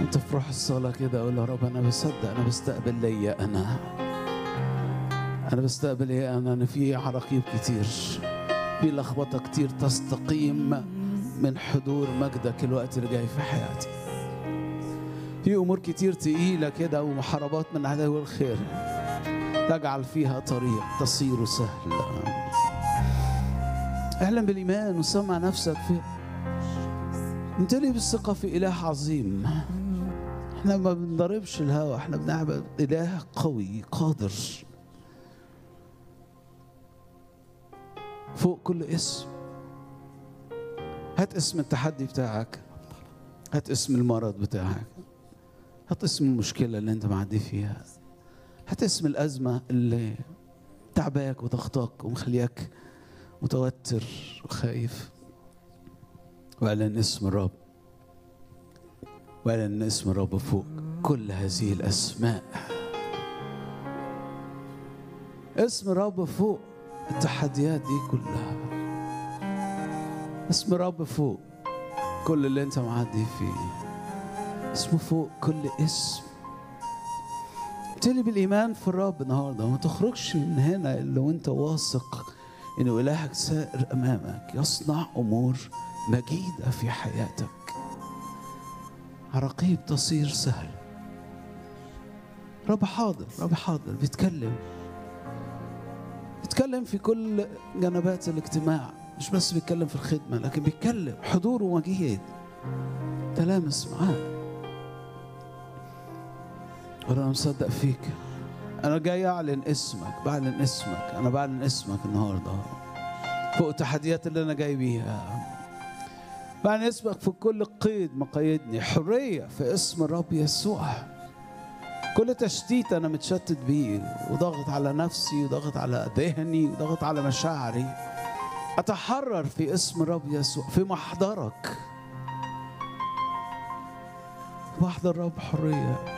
انت في روح الصلاة كده قول يا رب انا بصدق انا بستقبل ليا انا انا بستقبل ايه انا انا في عراقيب كتير في لخبطة كتير تستقيم من حضور مجدك الوقت اللي جاي في حياتي في امور كتير تقيلة كده ومحاربات من عدو الخير تجعل فيها طريق تصير سهلا اعلن بالايمان وسمع نفسك في امتلي بالثقة في إله عظيم احنا ما بنضربش الهوى احنا بنعبد إله قوي قادر فوق كل اسم هات اسم التحدي بتاعك هات اسم المرض بتاعك هات اسم المشكلة اللي انت معدي فيها هات اسم الأزمة اللي تعباك وضغطك ومخليك متوتر وخايف واعلن اسم الرب واعلن اسم الرب فوق كل هذه الاسماء اسم الرب فوق التحديات دي كلها اسم الرب فوق كل اللي انت معدي فيه اسمه فوق كل اسم ابتدي بالايمان في الرب النهارده وما تخرجش من هنا الا وانت واثق انه الهك سائر امامك يصنع امور مجيده في حياتك عراقيب تصير سهل رب حاضر رب حاضر بيتكلم بيتكلم في كل جنبات الاجتماع مش بس بيتكلم في الخدمة لكن بيتكلم حضوره مجيد تلامس معاه وانا مصدق فيك انا جاي اعلن اسمك بعلن اسمك انا بعلن اسمك النهارده فوق التحديات اللي انا جاي بيها بعلن اسمك في كل قيد مقيدني حريه في اسم الرب يسوع كل تشتيت انا متشتت بيه وضغط على نفسي وضغط على ذهني وضغط على مشاعري اتحرر في اسم الرب يسوع في محضرك في محضر الرب حريه